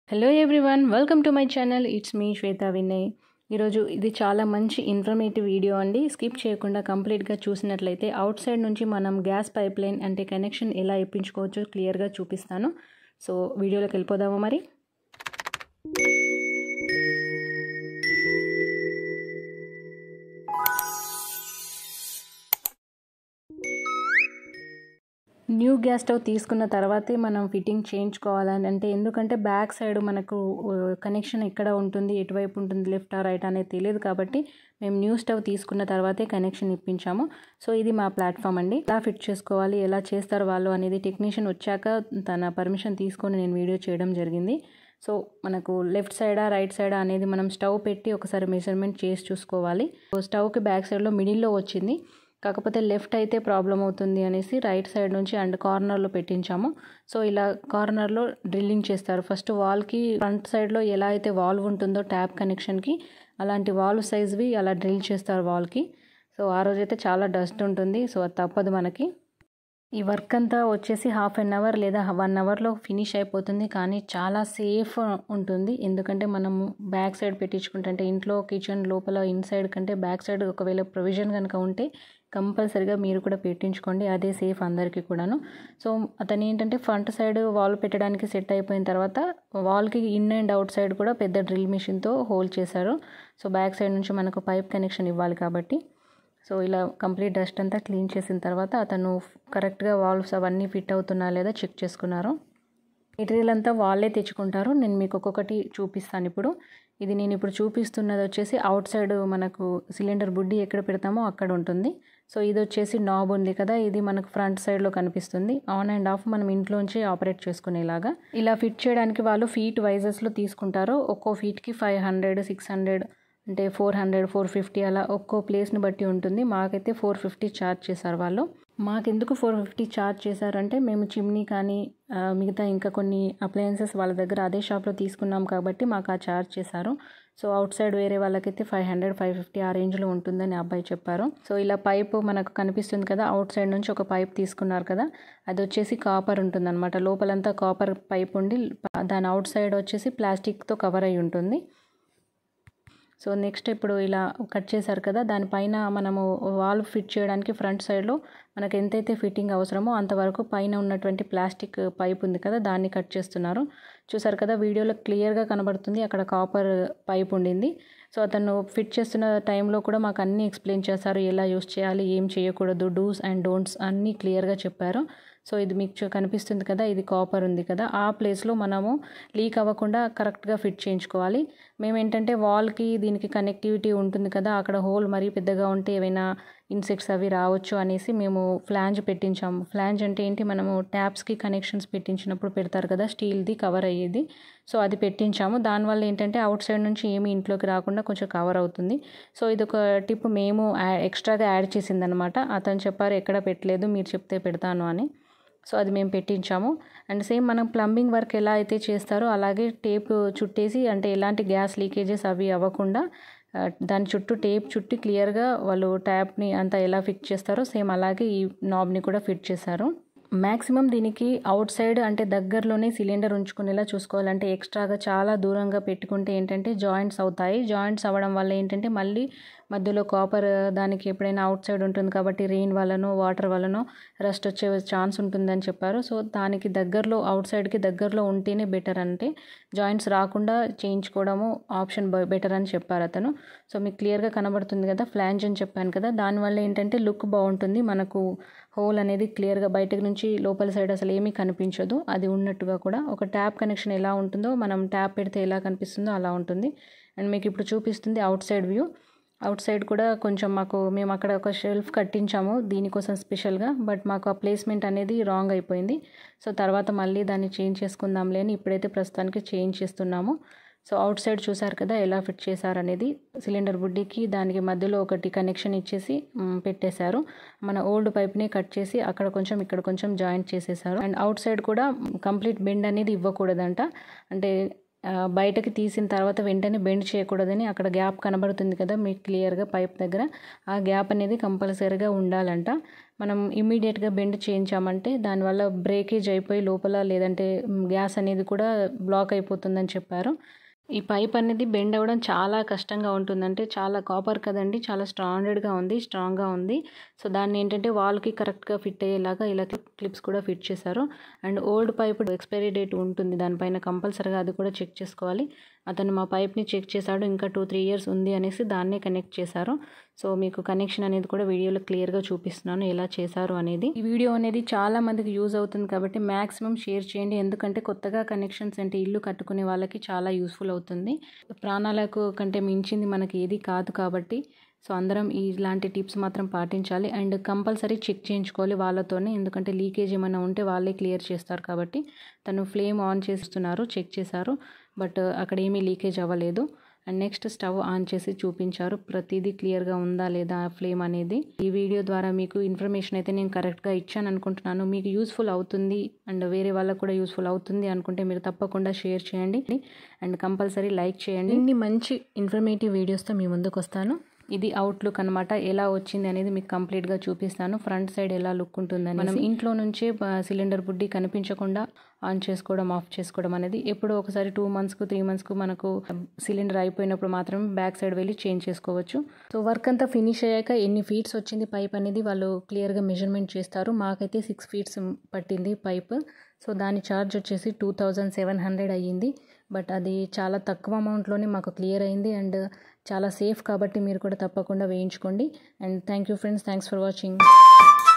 hello everyone welcome to my channel it's me Swetha Vinay ఈరోజు ఇది చాలా మంచి ఇన్ఫర్మేటివ్ వీడియో అండి స్కిప్ చేయకుండా కంప్లీట్గా చూసినట్లయితే అవుట్ సైడ్ నుంచి మనం గ్యాస్ పైప్ లైన్ అంటే కనెక్షన్ ఎలా ఇప్పించుకోవచ్చో క్లియర్గా చూపిస్తాను సో వీడియోలోకి వెళ్ళిపోదామా మరి న్యూ గ్యాస్ స్టవ్ తీసుకున్న తర్వాతే మనం ఫిట్టింగ్ చేయించుకోవాలని అంటే ఎందుకంటే బ్యాక్ సైడ్ మనకు కనెక్షన్ ఎక్కడ ఉంటుంది ఎటువైపు ఉంటుంది లెఫ్ట్ ఆ రైట్ అనేది తెలియదు కాబట్టి మేము న్యూ స్టవ్ తీసుకున్న తర్వాతే కనెక్షన్ ఇప్పించాము సో ఇది మా ప్లాట్ఫామ్ అండి ఎలా ఫిట్ చేసుకోవాలి ఎలా చేస్తారు వాళ్ళు అనేది టెక్నీషియన్ వచ్చాక తన పర్మిషన్ తీసుకొని నేను వీడియో చేయడం జరిగింది సో మనకు లెఫ్ట్ సైడా రైట్ సైడా అనేది మనం స్టవ్ పెట్టి ఒకసారి మెజర్మెంట్ చేసి చూసుకోవాలి స్టవ్కి బ్యాక్ సైడ్లో మిడిల్లో వచ్చింది కాకపోతే లెఫ్ట్ అయితే ప్రాబ్లం అవుతుంది అనేసి రైట్ సైడ్ నుంచి అండ్ కార్నర్లో పెట్టించాము సో ఇలా కార్నర్లో డ్రిల్లింగ్ చేస్తారు ఫస్ట్ వాల్కి ఫ్రంట్ సైడ్లో ఎలా అయితే వాల్వ్ ఉంటుందో ట్యాప్ కనెక్షన్కి అలాంటి వాల్వ్ సైజ్వి అలా డ్రిల్ చేస్తారు వాల్కి సో ఆ రోజైతే చాలా డస్ట్ ఉంటుంది సో అది తప్పదు మనకి ఈ వర్క్ అంతా వచ్చేసి హాఫ్ అన్ అవర్ లేదా వన్ అవర్లో ఫినిష్ అయిపోతుంది కానీ చాలా సేఫ్ ఉంటుంది ఎందుకంటే మనము బ్యాక్ సైడ్ పెట్టించుకుంటే అంటే ఇంట్లో కిచెన్ లోపల ఇన్సైడ్ కంటే బ్యాక్ సైడ్ ఒకవేళ ప్రొవిజన్ కనుక ఉంటే కంపల్సరిగా మీరు కూడా పెట్టించుకోండి అదే సేఫ్ అందరికీ కూడాను సో అతను ఏంటంటే ఫ్రంట్ సైడ్ వాల్ పెట్టడానికి సెట్ అయిపోయిన తర్వాత వాల్కి ఇన్ అండ్ అవుట్ సైడ్ కూడా పెద్ద డ్రిల్ మిషన్తో హోల్డ్ చేశారు సో బ్యాక్ సైడ్ నుంచి మనకు పైప్ కనెక్షన్ ఇవ్వాలి కాబట్టి సో ఇలా కంప్లీట్ డస్ట్ అంతా క్లీన్ చేసిన తర్వాత అతను కరెక్ట్గా వాల్వ్స్ అవన్నీ ఫిట్ అవుతున్నా లేదా చెక్ చేసుకున్నారు మెటీరియల్ అంతా వాళ్ళే తెచ్చుకుంటారు నేను మీకు ఒక్కొక్కటి చూపిస్తాను ఇప్పుడు ఇది నేను ఇప్పుడు చూపిస్తున్నది వచ్చేసి అవుట్ సైడ్ మనకు సిలిండర్ బుడ్డి ఎక్కడ పెడతామో అక్కడ ఉంటుంది సో ఇది వచ్చేసి నాబ్ ఉంది కదా ఇది మనకు ఫ్రంట్ సైడ్లో కనిపిస్తుంది ఆన్ అండ్ ఆఫ్ మనం ఇంట్లోంచి ఆపరేట్ చేసుకునేలాగా ఇలా ఫిట్ చేయడానికి వాళ్ళు ఫీట్ వైజెస్లో తీసుకుంటారు ఒక్కో ఫీట్కి ఫైవ్ హండ్రెడ్ సిక్స్ హండ్రెడ్ అంటే ఫోర్ హండ్రెడ్ ఫోర్ ఫిఫ్టీ అలా ఒక్కో ప్లేస్ని బట్టి ఉంటుంది మాకైతే ఫోర్ ఫిఫ్టీ ఛార్జ్ చేశారు వాళ్ళు మాకెందుకు ఫోర్ ఫిఫ్టీ ఛార్జ్ చేశారంటే మేము చిమ్నీ కానీ మిగతా ఇంకా కొన్ని అప్లయన్సెస్ వాళ్ళ దగ్గర అదే షాప్లో తీసుకున్నాం కాబట్టి మాకు ఆ ఛార్జ్ చేశారు సో అవుట్ సైడ్ వేరే వాళ్ళకైతే ఫైవ్ హండ్రెడ్ ఫైవ్ ఫిఫ్టీ ఆ రేంజ్లో ఉంటుందని అబ్బాయి చెప్పారు సో ఇలా పైప్ మనకు కనిపిస్తుంది కదా అవుట్ సైడ్ నుంచి ఒక పైప్ తీసుకున్నారు కదా అది వచ్చేసి కాపర్ ఉంటుంది అనమాట లోపలంతా కాపర్ పైప్ ఉండి దాని అవుట్ సైడ్ వచ్చేసి ప్లాస్టిక్తో కవర్ అయి ఉంటుంది సో నెక్స్ట్ ఇప్పుడు ఇలా కట్ చేశారు కదా దానిపైన మనము వాల్ ఫిట్ చేయడానికి ఫ్రంట్ సైడ్లో మనకు ఎంతైతే ఫిట్టింగ్ అవసరమో అంతవరకు పైన ఉన్నటువంటి ప్లాస్టిక్ పైప్ ఉంది కదా దాన్ని కట్ చేస్తున్నారు చూసారు కదా వీడియోలో క్లియర్గా కనబడుతుంది అక్కడ కాపర్ పైప్ ఉండింది సో అతను ఫిట్ చేస్తున్న టైంలో కూడా మాకు అన్నీ ఎక్స్ప్లెయిన్ చేశారు ఎలా యూస్ చేయాలి ఏం చేయకూడదు డూస్ అండ్ డోంట్స్ అన్నీ క్లియర్గా చెప్పారు సో ఇది మీకు కనిపిస్తుంది కదా ఇది కాపర్ ఉంది కదా ఆ ప్లేస్లో మనము లీక్ అవ్వకుండా కరెక్ట్గా ఫిట్ చేయించుకోవాలి మేము ఏంటంటే వాల్కి దీనికి కనెక్టివిటీ ఉంటుంది కదా అక్కడ హోల్ మరీ పెద్దగా ఉంటే ఏవైనా ఇన్సెక్ట్స్ అవి రావచ్చు అనేసి మేము ఫ్లాంజ్ పెట్టించాము ఫ్లాంజ్ అంటే ఏంటి మనము ట్యాప్స్కి కనెక్షన్స్ పెట్టించినప్పుడు పెడతారు కదా స్టీల్ది కవర్ అయ్యేది సో అది పెట్టించాము దానివల్ల ఏంటంటే అవుట్ సైడ్ నుంచి ఏమి ఇంట్లోకి రాకుండా కొంచెం కవర్ అవుతుంది సో ఇది ఒక టిప్ మేము ఎక్స్ట్రాగా యాడ్ చేసిందనమాట అతను చెప్పారు ఎక్కడ పెట్టలేదు మీరు చెప్తే పెడతాను అని సో అది మేము పెట్టించాము అండ్ సేమ్ మనం ప్లంబింగ్ వర్క్ ఎలా అయితే చేస్తారో అలాగే టేప్ చుట్టేసి అంటే ఎలాంటి గ్యాస్ లీకేజెస్ అవి అవ్వకుండా దాని చుట్టూ టేప్ చుట్టి క్లియర్గా వాళ్ళు ట్యాప్ని అంతా ఎలా ఫిట్ చేస్తారో సేమ్ అలాగే ఈ నాబ్ని కూడా ఫిట్ చేశారు మ్యాక్సిమం దీనికి అవుట్ సైడ్ అంటే దగ్గరలోనే సిలిండర్ ఉంచుకునేలా చూసుకోవాలంటే ఎక్స్ట్రాగా చాలా దూరంగా పెట్టుకుంటే ఏంటంటే జాయింట్స్ అవుతాయి జాయింట్స్ అవ్వడం వల్ల ఏంటంటే మళ్ళీ మధ్యలో కాపర్ దానికి ఎప్పుడైనా అవుట్ సైడ్ ఉంటుంది కాబట్టి రెయిన్ వల్లనో వాటర్ వల్లనో రస్ట్ వచ్చే ఛాన్స్ ఉంటుందని చెప్పారు సో దానికి దగ్గరలో అవుట్ సైడ్కి దగ్గరలో ఉంటేనే బెటర్ అంటే జాయింట్స్ రాకుండా చేయించుకోవడము ఆప్షన్ బెటర్ అని చెప్పారు అతను సో మీకు క్లియర్గా కనబడుతుంది కదా ఫ్లాంజ్ అని చెప్పాను కదా దానివల్ల ఏంటంటే లుక్ బాగుంటుంది మనకు హోల్ అనేది క్లియర్గా బయటకు నుంచి లోపల సైడ్ అసలు ఏమీ కనిపించదు అది ఉన్నట్టుగా కూడా ఒక ట్యాప్ కనెక్షన్ ఎలా ఉంటుందో మనం ట్యాప్ పెడితే ఎలా కనిపిస్తుందో అలా ఉంటుంది అండ్ మీకు ఇప్పుడు చూపిస్తుంది outside view outside కూడా కొంచెం మాకు మేము అక్కడ ఒక షెల్ఫ్ కట్టించాము దీనికోసం స్పెషల్గా బట్ మాకు ఆ ప్లేస్మెంట్ అనేది రాంగ్ అయిపోయింది సో తర్వాత మళ్ళీ దాన్ని చేంజ్ చేసుకుందాంలే అని ఇప్పుడైతే ప్రస్తుతానికి చేంజ్ చేస్తున్నాము సో అవుట్ సైడ్ చూసారు కదా ఎలా ఫిట్ చేశారు అనేది సిలిండర్ బుడ్డికి దానికి మధ్యలో ఒకటి కనెక్షన్ ఇచ్చేసి పెట్టేశారు మన ఓల్డ్ పైప్ని కట్ చేసి అక్కడ కొంచెం ఇక్కడ కొంచెం జాయింట్ చేసేసారు అండ్ అవుట్ సైడ్ కూడా కంప్లీట్ బెండ్ అనేది ఇవ్వకూడదంట అంటే బయటకి తీసిన తర్వాత వెంటనే బెండ్ చేయకూడదని అక్కడ గ్యాప్ కనబడుతుంది కదా మీకు క్లియర్గా పైప్ దగ్గర ఆ గ్యాప్ అనేది కంపల్సరీగా ఉండాలంట మనం ఇమీడియట్గా బెండ్ చేయించామంటే దానివల్ల బ్రేకేజ్ అయిపోయి లోపల లేదంటే గ్యాస్ అనేది కూడా బ్లాక్ అయిపోతుందని చెప్పారు ఈ పైప్ అనేది బెండ్ అవ్వడం చాలా కష్టంగా ఉంటుందంటే చాలా కాపర్ కదండి చాలా స్ట్రాండెడ్గా ఉంది స్ట్రాంగ్గా ఉంది సో దాన్ని ఏంటంటే వాల్కి కరెక్ట్గా ఫిట్ అయ్యేలాగా ఇలా క్లిప్స్ కూడా ఫిట్ చేశారు and old pipe expiry date ఉంటుంది దానిపైన కంపల్సరీగా అది కూడా చెక్ చేసుకోవాలి అతను మా పైప్ని చెక్ చేశాడు ఇంకా టూ త్రీ ఇయర్స్ ఉంది అనేసి దాన్నే కనెక్ట్ చేశారు సో మీకు కనెక్షన్ అనేది కూడా వీడియోలో క్లియర్గా చూపిస్తున్నాను ఎలా చేశారు అనేది ఈ వీడియో అనేది చాలా మందికి యూజ్ అవుతుంది కాబట్టి మ్యాక్సిమం షేర్ చేయండి ఎందుకంటే కొత్తగా కనెక్షన్స్ అంటే ఇల్లు కట్టుకునే వాళ్ళకి చాలా యూస్ఫుల్ అవుతుంది ప్రాణాలకు కంటే మించింది మనకి ఏది కాదు కాబట్టి సో అందరం ఇలాంటి టిప్స్ మాత్రం పాటించాలి అండ్ కంపల్సరీ చెక్ చేయించుకోవాలి వాళ్ళతోనే ఎందుకంటే లీకేజ్ ఏమైనా ఉంటే వాళ్ళే క్లియర్ చేస్తారు కాబట్టి తను ఫ్లేమ్ ఆన్ చేస్తున్నారు చెక్ చేశారు బట్ అక్కడ ఏమీ లీకేజ్ అవ్వలేదు అండ్ నెక్స్ట్ స్టవ్ ఆన్ చేసి చూపించారు ప్రతిదీ క్లియర్గా ఉందా లేదా ఫ్లేమ్ అనేది ఈ వీడియో ద్వారా మీకు ఇన్ఫర్మేషన్ అయితే నేను కరెక్ట్గా ఇచ్చాను అనుకుంటున్నాను మీకు యూస్ఫుల్ అవుతుంది అండ్ వేరే వాళ్ళకు కూడా యూస్ఫుల్ అవుతుంది అనుకుంటే మీరు తప్పకుండా షేర్ చేయండి అండ్ కంపల్సరీ లైక్ చేయండి ఇన్ని మంచి ఇన్ఫర్మేటివ్ వీడియోస్తో మీ ముందుకు వస్తాను ఇది అవుట్లుక్ అనమాట ఎలా వచ్చింది అనేది మీకు కంప్లీట్గా చూపిస్తాను ఫ్రంట్ సైడ్ ఎలా లుక్ ఉంటుందని మనం ఇంట్లో నుంచే సిలిండర్ బుడ్డి కనిపించకుండా ఆన్ చేసుకోవడం ఆఫ్ చేసుకోవడం అనేది ఎప్పుడో ఒకసారి టూ మంత్స్కు త్రీ మంత్స్కు మనకు సిలిండర్ అయిపోయినప్పుడు మాత్రమే బ్యాక్ సైడ్ వెళ్ళి చేంజ్ చేసుకోవచ్చు సో వర్క్ అంతా ఫినిష్ అయ్యాక ఎన్ని ఫీట్స్ వచ్చింది పైప్ అనేది వాళ్ళు క్లియర్గా మెజర్మెంట్ చేస్తారు మాకైతే సిక్స్ ఫీట్స్ పట్టింది పైప్ సో దాని ఛార్జ్ వచ్చేసి టూ థౌజండ్ సెవెన్ హండ్రెడ్ అయ్యింది బట్ అది చాలా తక్కువ అమౌంట్లోనే మాకు క్లియర్ అయింది అండ్ చాలా సేఫ్ కాబట్టి మీరు కూడా తప్పకుండా వేయించుకోండి and thank you friends thanks for watching